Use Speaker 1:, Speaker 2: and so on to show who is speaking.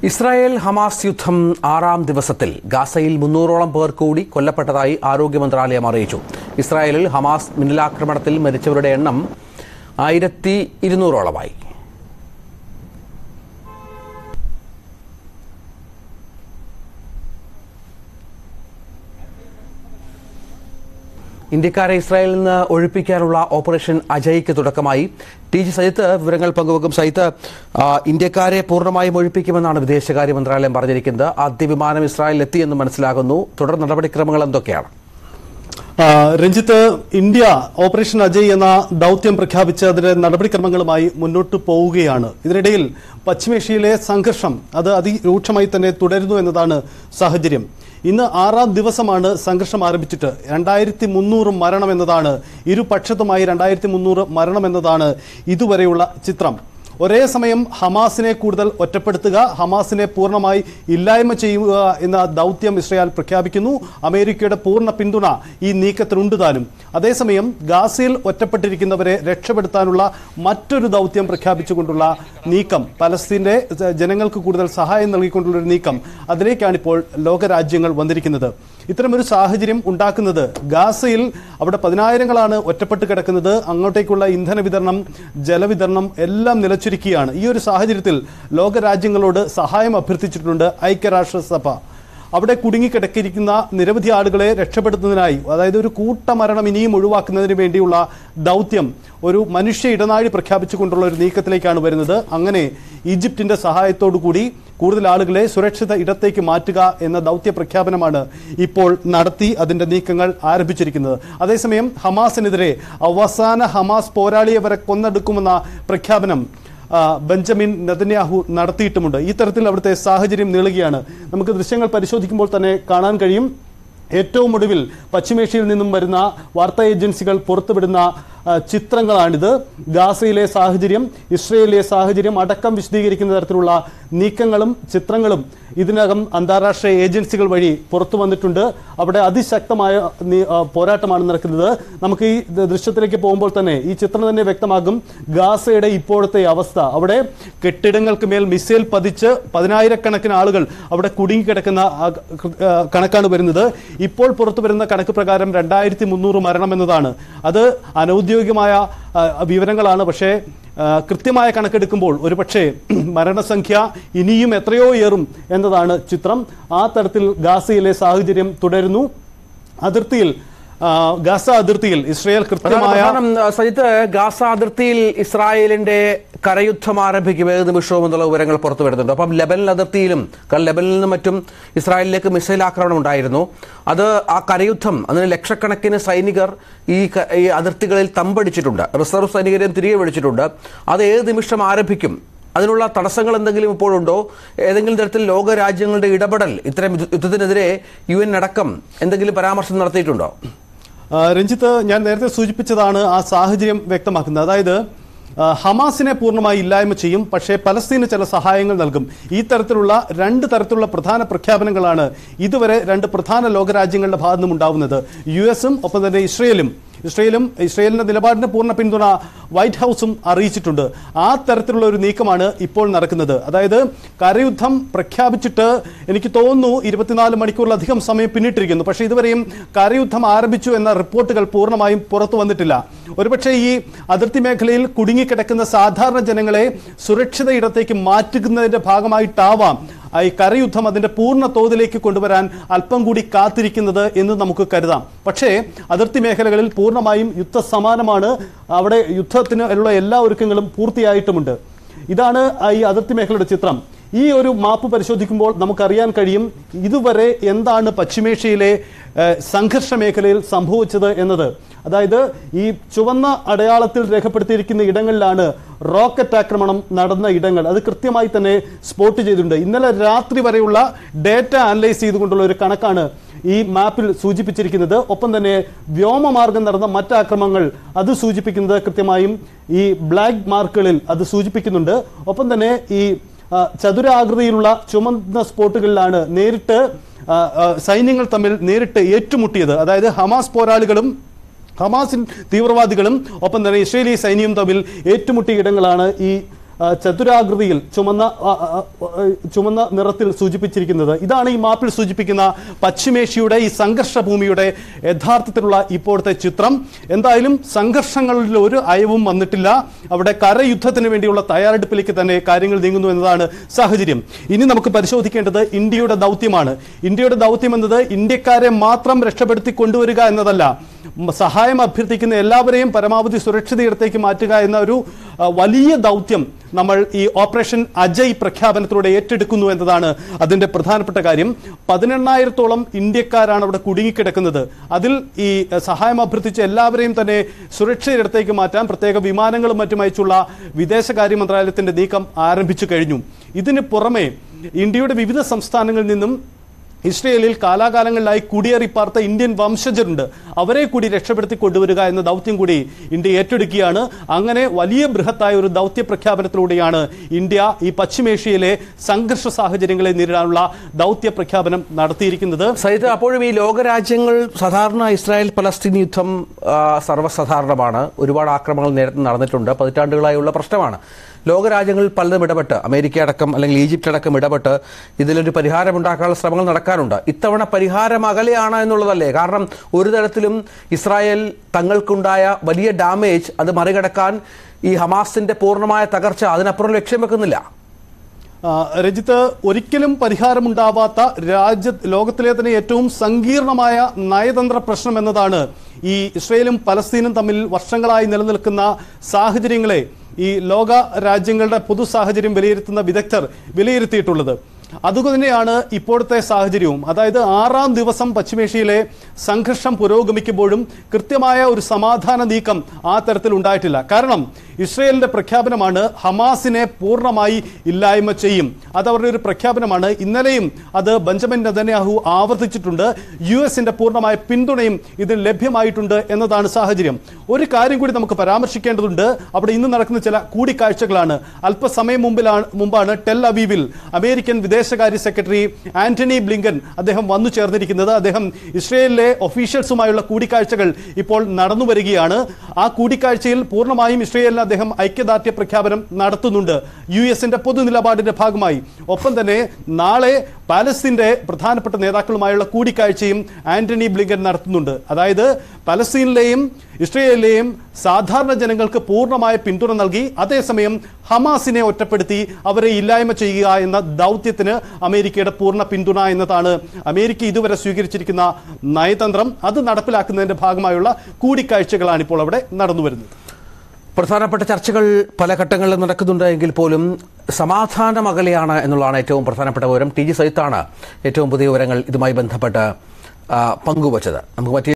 Speaker 1: Israel Hamas യുദ്ധം ആറാം ദിവസത്തിൽ ഗാസയിൽ മുന്നൂറോളം പേർ കൂടി കൊല്ലപ്പെട്ടതായി ആരോഗ്യ മന്ത്രാലയം അറിയിച്ചു ഇസ്രായേലിൽ ഹമാസ് മിന്നലാക്രമണത്തിൽ മരിച്ചവരുടെ എണ്ണം ആയിരത്തി ഇരുന്നൂറോളമായി ഇന്ത്യക്കാരെ ഇസ്രായേലിൽ നിന്ന് ഒഴിപ്പിക്കാനുള്ള ഓപ്പറേഷൻ അജയ്ക്ക് തുടക്കമായി ടി ജി സജിത്ത് വിവരങ്ങൾ പങ്കുവെക്കും സജിത്ത് ആ, ഇന്ത്യക്കാരെ പൂർണ്ണമായും ഒഴിപ്പിക്കുമെന്നാണ് വിദേശകാര്യ മന്ത്രാലയം പറഞ്ഞിരിക്കുന്നത് ആദ്യ വിമാനം ഇസ്രായേലിൽ എത്തിയെന്ന് മനസ്സിലാകുന്നു തുടർ നടപടിക്രമങ്ങൾ എന്തൊക്കെയാണ്
Speaker 2: ആ, രഞ്ജിത്ത് ഇന്ത്യ ഓപ്പറേഷൻ അജയ് എന്ന ദൗത്യം പ്രഖ്യാപിച്ച് അതിന്റെ നടപടിക്രമങ്ങളുമായി മുന്നോട്ട് പോവുകയാണ് ഇതിനിടയിൽ പശ്ചിമേഷ്യയിലെ സംഘർഷം അത് അതിരൂക്ഷമായി തന്നെ തുടരുന്നു എന്നതാണ് സാഹചര്യം ഇന്ന് ആറാം ദിവസമാണ് സംഘർഷം ആരംഭിച്ചിട്ട് രണ്ടായിരത്തി മുന്നൂറ് മരണം എന്നതാണ് ഇരുപക്ഷത്തുമായി രണ്ടായിരത്തി മുന്നൂറ് മരണം എന്നതാണ് ഇതുവരെയുള്ള ചിത്രം ഒരേ സമയം ഹമാസിനെ കൂടുതൽ ഒറ്റപ്പെടുത്തുക ഹമാസിനെ പൂർണ്ണമായി ഇല്ലായ്മ ചെയ്യുക എന്ന ദൗത്യം ഇസ്രായേൽ പ്രഖ്യാപിക്കുന്നു അമേരിക്കയുടെ പൂർണ്ണ പിന്തുണ ഈ നീക്കത്തിനുണ്ട് താനും അതേസമയം ഗാസയിൽ ഒറ്റപ്പെട്ടിരിക്കുന്നവരെ രക്ഷപ്പെടുത്താനുള്ള മറ്റൊരു ദൗത്യം പ്രഖ്യാപിച്ചുകൊണ്ടുള്ള നീക്കം പലസ്തീന്റെ ജ- ജനങ്ങൾക്ക് കൂടുതൽ സഹായം നൽകിക്കൊണ്ടുള്ള ഒരു നീക്കം അതിലേക്കാണിപ്പോൾ ലോകരാജ്യങ്ങൾ വന്നിരിക്കുന്നത് ഇത്തരമൊരു സാഹചര്യം ഉണ്ടാക്കുന്നത് ഗാസയിൽ അവിടെ പതിനായിരങ്ങളാണ് ഒറ്റപ്പെട്ട് കിടക്കുന്നത് അങ്ങോട്ടേക്കുള്ള ഇന്ധന വിതരണം ജലവിതരണം എല്ലാം നിലച്ചിരിക്കുകയാണ് ഈ ഒരു സാഹചര്യത്തിൽ ലോകരാജ്യങ്ങളോട് സഹായം അഭ്യർത്ഥിച്ചിട്ടുണ്ട് ഐക്യരാഷ്ട്രസഭ അവിടെ കുടുങ്ങിക്കിടക്കിയിരിക്കുന്ന നിരവധി ആളുകളെ രക്ഷപ്പെടുത്തുന്നതിനായി അതായത് ഒരു കൂട്ടമരണം ഇനിയും ഒഴിവാക്കുന്നതിന് വേണ്ടിയുള്ള ദൗത്യം ഒരു മനുഷ്യ ഇടനാഴി പ്രഖ്യാപിച്ചുകൊണ്ടുള്ള ഒരു നീക്കത്തിലേക്കാണ് വരുന്നത് അങ്ങനെ ഈജിപ്തിന്റെ സഹായത്തോടു കൂടി കൂടുതൽ ആളുകളെ സുരക്ഷിത ഇടത്തേക്ക് മാറ്റുക എന്ന ദൗത്യ പ്രഖ്യാപനമാണ് ഇപ്പോൾ നടത്തി അതിന്റെ നീക്കങ്ങൾ ആരംഭിച്ചിരിക്കുന്നത് അതേസമയം ഹമാസിനെതിരെ അവസാന ഹമാസ് പോരാളിയെ വരെ കൊന്നെടുക്കുമെന്ന പ്രഖ്യാപനം ആ, ബെഞ്ചമിൻ നെതന്യാഹു നടത്തിയിട്ടുമുണ്ട് ഈ തരത്തിൽ അവിടുത്തെ സാഹചര്യം നീളുകയാണ് നമുക്ക് ദൃശ്യങ്ങൾ പരിശോധിക്കുമ്പോൾ തന്നെ കാണാൻ കഴിയും ഏറ്റവും ഒടുവിൽ പശ്ചിമേഷ്യയിൽ നിന്നും വരുന്ന വാർത്താ ഏജൻസികൾ പുറത്തുവിടുന്ന ആ, ചിത്രങ്ങളാണിത് ഗാസയിലെ സാഹചര്യം ഇസ്രയേലിലെ സാഹചര്യം അടക്കം വിശദീകരിക്കുന്ന തരത്തിലുള്ള നീക്കങ്ങളും ചിത്രങ്ങളും ഇതിനകം അന്താരാഷ്ട്ര ഏജൻസികൾ വഴി പുറത്തു വന്നിട്ടുണ്ട് അവിടെ അതിശക്തമായ നീ- ആ, പോരാട്ടമാണ് നടക്കുന്നത് നമുക്ക് ഈ ദ- ദൃശ്യത്തിലേക്ക് പോകുമ്പോൾ തന്നെ ഈ ചിത്രം തന്നെ വ്യക്തമാകും ഗാസയുടെ ഇപ്പോഴത്തെ അവസ്ഥ അവിടെ കെട്ടിടങ്ങൾക്ക് മേൽ മിസൈൽ പതിച്ച് പതിനായിരക്കണക്കിന് ആളുകൾ അവിടെ കുടുങ്ങിക്കിടക്കുന്ന ആ ക- ആ, കണക്കാണ് വരുന്നത് ഇപ്പോൾ പുറത്തു വരുന്ന കണക്ക് പ്രകാരം രണ്ടായിരത്തി മുന്നൂറ് മരണം എന്നതാണ് അത് അനൌദ്യോഗികമായ ആ, വിവരങ്ങളാണ് പക്ഷേ ആ, കൃത്യമായ കണക്കെടുക്കുമ്പോൾ ഒരുപക്ഷെ മരണസംഖ്യ ഇനിയും എത്രയോ ഏറും എന്നതാണ് ചിത്രം ആ തരത്തിൽ ഗാസയിലെ സാഹചര്യം തുടരുന്നു അതിർത്തിയിൽ ആ, ഗാസ അതിർത്തിയിൽ ഇസ്രയേൽ കൃത്യമായ
Speaker 1: പ്രധാനം സജിത്ത് ഗാസ അതിർത്തിയിൽ ഇസ്രായേലിന്റെ കരയുദ്ധം ആരംഭിക്കും ഏത് നിമിഷവും എന്നുള്ള വിവരങ്ങൾ പുറത്തു വരുന്നുണ്ട് അപ്പം ലെബനൻ അതിർത്തിയിലും കാരണം ലെബനിൽ നിന്നും മറ്റും ഇസ്രായേലിലേക്ക് മിസൈൽ ആക്രമണം ഉണ്ടായിരുന്നു അത് ആ കരയുദ്ധം അതിന് ലക്ഷക്കണക്കിന് സൈനികർ ഈ ക- ഈ അതിർത്തികളിൽ തമ്പടിച്ചിട്ടുണ്ട് റിസർവ് സൈനികരെയും തിരികെ വിളിച്ചിട്ടുണ്ട് അത് ഏത് നിമിഷം ആരംഭിക്കും അതിനുള്ള തടസ്സങ്ങൾ എന്തെങ്കിലും ഇപ്പോഴുണ്ടോ ഏതെങ്കിലും തരത്തിൽ ലോകരാജ്യങ്ങളുടെ ഇടപെടൽ ഇത്തരം യുദ്ധ- യുദ്ധത്തിനെതിരെ യു എൻ അടക്കം എന്തെങ്കിലും പരാമർശം നടത്തിയിട്ടുണ്ടോ
Speaker 2: ആ, രഞ്ജിത്ത് ഞാൻ നേരത്തെ സൂചിപ്പിച്ചതാണ് ആ സാഹചര്യം വ്യക്തമാക്കുന്നത് അതായത് ആ, ഹമാസിനെ പൂർണ്ണമായി ഇല്ലായ്മ ചെയ്യും പക്ഷേ പലസ്തീന് ചില സഹായങ്ങൾ നൽകും ഈ തരത്തിലുള്ള രണ്ട് തരത്തിലുള്ള പ്രധാന പ്രഖ്യാപനങ്ങളാണ് ഇതുവരെ രണ്ട് പ്രധാന ലോകരാജ്യങ്ങളുടെ ഭാഗത്തു നിന്നും ഉണ്ടാവുന്നത് യു എസും ഒപ്പം തന്നെ ഇസ്രയേലും ഇസ്രയേലും ഇസ്രയേലിന്റെ നിലപാടിന് പൂർണ്ണ പിന്തുണ വൈറ്റ് ഹൗസും അറിയിച്ചിട്ടുണ്ട് ആ തരത്തിലുള്ള ഒരു നീക്കമാണ് ഇപ്പോൾ നടക്കുന്നത് അതായത് കരയുദ്ധം പ്രഖ്യാപിച്ചിട്ട് എനിക്ക് തോന്നുന്നു ഇരുപത്തിനാല് മണിക്കൂറിലധികം സമയം പിന്നിട്ടിരിക്കുന്നു പക്ഷേ ഇതുവരെയും കരയുദ്ധം ആരംഭിച്ചു എന്ന റിപ്പോർട്ടുകൾ പൂർണ്ണമായും പുറത്തു വന്നിട്ടില്ല ഒരുപക്ഷെ ഈ അതിർത്തി മേഖലയിൽ കുടുങ്ങിക്കിടക്കുന്ന സാധാരണ ജനങ്ങളെ സുരക്ഷിത ഇടത്തേക്ക് മാറ്റുന്നതിന്റെ ഭാഗമായിട്ടാവാം ആ ഈ കരയുദ്ധം അതിന്റെ പൂർണ്ണ തോതിലേക്ക് കൊണ്ടുവരാൻ അല്പം കൂടി കാത്തിരിക്കുന്നത് എന്ന് നമുക്ക് കരുതാം പക്ഷേ അതിർത്തി മേഖലകളിൽ പൂർണ്ണമായും യുദ്ധസമാനമാണ് അവിടെ യുദ്ധത്തിന് ഉള്ള എല്ലാ ഒരുക്കങ്ങളും പൂർത്തിയായിട്ടുമുണ്ട് ഇതാണ് ആ ഈ അതിർത്തി മേഖലയുടെ ചിത്രം ഈ ഒരു മാപ്പ് പരിശോധിക്കുമ്പോൾ നമുക്കറിയാൻ കഴിയും ഇതുവരെ എന്താണ് പശ്ചിമേഷ്യയിലെ ഏഹ്, സംഘർഷ മേഖലയിൽ സംഭവിച്ചത് എന്നത് അതായത് ഈ ചുവന്ന അടയാളത്തിൽ രേഖപ്പെടുത്തിയിരിക്കുന്ന ഇടങ്ങളിലാണ് റോക്കറ്റ് ആക്രമണം നടന്ന ഇടങ്ങൾ അത് കൃത്യമായി തന്നെ സ്പോട്ട് ചെയ്തിട്ടുണ്ട് ഇന്നലെ രാത്രി വരെയുള്ള ഡേറ്റ അനലൈസ് ചെയ്തുകൊണ്ടുള്ള ഒരു കണക്കാണ് ഈ മാപ്പിൽ സൂചിപ്പിച്ചിരിക്കുന്നത് ഒപ്പം തന്നെ വ്യോമമാർഗം നടന്ന മറ്റ് ആക്രമണങ്ങൾ അത് സൂചിപ്പിക്കുന്നത് കൃത്യമായും ഈ ബ്ലാക്ക് മാർക്കുകളിൽ അത് സൂചിപ്പിക്കുന്നുണ്ട് ഒപ്പം തന്നെ ഈ ആ, ചതുരാകൃതിയിലുള്ള ചുമന്ന സ്പോട്ടുകളിലാണ് നേരിട്ട് ആ, ആ, സൈന്യങ്ങൾ തമ്മിൽ നേരിട്ട് ഏറ്റുമുട്ടിയത് അതായത് ഹമാസ് പോരാളികളും ഹമാസിൻ തീവ്രവാദികളും ഒപ്പം തന്നെ ഇസ്രേലി സൈന്യവും തമ്മിൽ ഏറ്റുമുട്ടിയ ഇടങ്ങളാണ് ഈ ആ, ചതുരാകൃതിയിൽ ചുമന്ന ആ, ആ, ആ, ചുമന്ന നിറത്തിൽ സൂചിപ്പിച്ചിരിക്കുന്നത് ഇതാണ് ഈ മാപ്പിൽ സൂചിപ്പിക്കുന്ന പശ്ചിമേഷ്യയുടെ ഈ സംഘർഷ ഭൂമിയുടെ യഥാർത്ഥത്തിലുള്ള ഇപ്പോഴത്തെ ചിത്രം എന്തായാലും സംഘർഷങ്ങളിൽ ഒരു അയവും വന്നിട്ടില്ല അവിടെ കരയുദ്ധത്തിന് വേണ്ടിയുള്ള തയ്യാറെടുപ്പിലേക്ക് തന്നെ കാര്യങ്ങൾ നീങ്ങുന്നു എന്നതാണ് സാഹചര്യം ഇനി നമുക്ക് പരിശോധിക്കേണ്ടത് ഇന്ത്യയുടെ ദൗത്യമാണ് ഇന്ത്യയുടെ ദൗത്യം എന്നത് ഇന്ത്യക്കാരെ മാത്രം രക്ഷപ്പെടുത്തി കൊണ്ടുവരിക എന്നതല്ല മ- സഹായം അഭ്യർത്ഥിക്കുന്ന എല്ലാവരെയും പരമാവധി സുരക്ഷിതയിടത്തേക്ക് മാറ്റുക എന്ന ഒരു ആ, വലിയ ദൗത്യം നമ്മൾ ഈ ഓപ്പറേഷൻ അജയ് പ്രഖ്യാപനത്തിലൂടെ ഏറ്റെടുക്കുന്നു എന്നതാണ് അതിന്റെ പ്രധാനപ്പെട്ട കാര്യം പതിനെണ്ണായിരത്തോളം ഇന്ത്യക്കാരാണ് അവിടെ കുടുങ്ങിക്കിടക്കുന്നത് അതിൽ ഈ ആ, സഹായം അഭ്യർത്ഥിച്ച എല്ലാവരെയും തന്നെ സുരക്ഷിതയിടത്തേക്ക് മാറ്റാൻ പ്രത്യേക വിമാനങ്ങളും മറ്റും അയച്ചുള്ള വിദേശകാര്യ മന്ത്രാലയത്തിന്റെ നീക്കം ആരംഭിച്ചു കഴിഞ്ഞു ഇതിന് പുറമെ ഇന്ത്യയുടെ വിവിധ സംസ്ഥാനങ്ങളിൽ നിന്നും ഇസ്രയേലിൽ കാലാകാലങ്ങളിലായി കുടിയേറി പാർത്ത ഇന്ത്യൻ വംശജരുണ്ട് അവരെ കൂടി രക്ഷപ്പെടുത്തി കൊണ്ടുവരിക എന്ന ദൗത്യം കൂടി ഇന്ത്യ ഏറ്റെടുക്കുകയാണ് അങ്ങനെ വലിയ ബൃഹത്തായ ഒരു ദൗത്യ പ്രഖ്യാപനത്തിലൂടെയാണ് ഇന്ത്യ ഈ പശ്ചിമേഷ്യയിലെ സംഘർഷ സാഹചര്യങ്ങളെ നേരിടാനുള്ള ദൗത്യ പ്രഖ്യാപനം നടത്തിയിരിക്കുന്നത്
Speaker 1: സഹിത് അപ്പോഴും ഈ ലോകരാജ്യങ്ങൾ സാധാരണ ഇസ്രായേൽ പലസ്തീൻ യുദ്ധം ആ, സർവ്വസാധാരണമാണ് ഒരുപാട് ആക്രമണങ്ങൾ നേരത്തെ നടന്നിട്ടുണ്ട് പതിറ്റാണ്ടുകളായുള്ള പ്രശ്നമാണ് ലോകരാജ്യങ്ങൾ പലതും ഇടപെട്ട് അമേരിക്ക അടക്കം അല്ലെങ്കിൽ ഈജിപ്റ്റ് അടക്കം ഇടപെട്ട് ഇതിലൊരു പരിഹാരമുണ്ടാക്കാനുള്ള ശ്രമങ്ങൾ നടക്കാറുണ്ട് ഇത്തവണ പരിഹാരം അകലെയാണ് എന്നുള്ളതല്ലേ കാരണം ഒരു തരത്തിലും ഇസ്രായേൽ തങ്ങൾക്കുണ്ടായ വലിയ ഡാമേജ് അത് മറികടക്കാൻ ഈ ഹമാസിന്റെ പൂർണ്ണമായ തകർച്ച അതിനപ്പുറം ലക്ഷ്യം വെക്കുന്നില്ല
Speaker 2: ആ, രഞ്ജിത്ത് ഒരിക്കലും പരിഹാരമുണ്ടാവാത്ത രാജ്യ ലോകത്തിലെ തന്നെ ഏറ്റവും സങ്കീർണമായ നയതന്ത്ര പ്രശ്നം എന്നതാണ് ഈ ഇസ്രയേലും പലസ്തീനും തമ്മിൽ വർഷങ്ങളായി നിലനിൽക്കുന്ന സാഹചര്യങ്ങളെ ഈ ലോക രാജ്യങ്ങളുടെ പൊതു സാഹചര്യം വിലയിരുത്തുന്ന വിദഗ്ധർ വിലയിരുത്തിയിട്ടുള്ളത് അതുതന്നെയാണ് ഇപ്പോഴത്തെ സാഹചര്യവും അതായത് ആറാം ദിവസം പശ്ചിമേഷ്യയിലെ സംഘർഷം പുരോഗമിക്കുമ്പോഴും കൃത്യമായ ഒരു സമാധാന നീക്കം ആ തരത്തിൽ ഉണ്ടായിട്ടില്ല കാരണം ഇസ്രയേലിന്റെ പ്രഖ്യാപനമാണ് ഹമാസിനെ പൂർണ്ണമായി ഇല്ലായ്മ ചെയ്യും അത് അവരുടെ ഒരു പ്രഖ്യാപനമാണ് ഇന്നലെയും അത് ബെഞ്ചമിൻ നെതന്യാഹു ആവർത്തിച്ചിട്ടുണ്ട് യു എസിന്റെ പൂർണ്ണമായ പിന്തുണയും ഇതിന് ലഭ്യമായിട്ടുണ്ട് എന്നതാണ് സാഹചര്യം ഒരു കാര്യം കൂടി നമുക്ക് പരാമർശിക്കേണ്ടതുണ്ട് അവിടെ ഇന്ന് നടക്കുന്ന ചില കൂടിക്കാഴ്ചകളാണ് അല്പസമയം മുമ്പിലാണ് മുമ്പാണ് ടെൽ അവീവിൽ അമേരിക്കൻ വിദേശകാര്യ സെക്രട്ടറി ആന്റണി ബ്ലിങ്കൻ അദ്ദേഹം വന്നു ചേർന്നിരിക്കുന്നത് അദ്ദേഹം ഇസ്രയേലിലെ ഒഫീഷ്യൽസുമായുള്ള കൂടിക്കാഴ്ചകൾ ഇപ്പോൾ നടന്നു വരികയാണ് ആ കൂടിക്കാഴ്ചയിൽ പൂർണ്ണമായും ഇസ്രയേലിന് അദ്ദേഹം ഐക്യദാർഢ്യ പ്രഖ്യാപനം നടത്തുന്നുണ്ട് യു എസിന്റെ പൊതു നിലപാടിന്റെ ഭാഗമായി ഒപ്പം തന്നെ നാളെ പാലസ്തീന്റെ പ്രധാനപ്പെട്ട നേതാക്കളുമായുള്ള കൂടിക്കാഴ്ചയും ആന്റണി ബ്ലിങ്കൻ നടത്തുന്നുണ്ട് അതായത് പലസ്തീനിലെയും ഇസ്രയേലിലെയും സാധാരണ ജനങ്ങൾക്ക് പൂർണ്ണമായ പിന്തുണ നൽകി അതേസമയം ഹമാസിനെ ഒറ്റപ്പെടുത്തി അവരെ ഇല്ലായ്മ ചെയ്യുക എന്ന ദൗത്യത്തിന് അമേരിക്കയുടെ പൂർണ്ണ പിന്തുണ എന്നതാണ് അമേരിക്ക ഇതുവരെ സ്വീകരിച്ചിരിക്കുന്ന നയതന്ത്രം അത് നടപ്പിലാക്കുന്നതിന്റെ ഭാഗമായുള്ള കൂടിക്കാഴ്ചകളാണ് ഇപ്പോൾ അവിടെ നടന്നു വരുന്നത്
Speaker 1: പ്രധാനപ്പെട്ട ചർച്ചകൾ പല ഘട്ടങ്ങളിലും നടക്കുന്നുണ്ട് എങ്കിൽ പോലും സമാധാനം അകലെയാണ് എന്നുള്ളതാണ് ഏറ്റവും പ്രധാനപ്പെട്ട വിവരം ടി ജി സൈത്താണ് ഏറ്റവും പുതിയ വിവരങ്ങൾ ഇതുമായി ബന്ധപ്പെട്ട് ആ, പങ്കുവച്ചത് നമുക്ക് മറ്റേ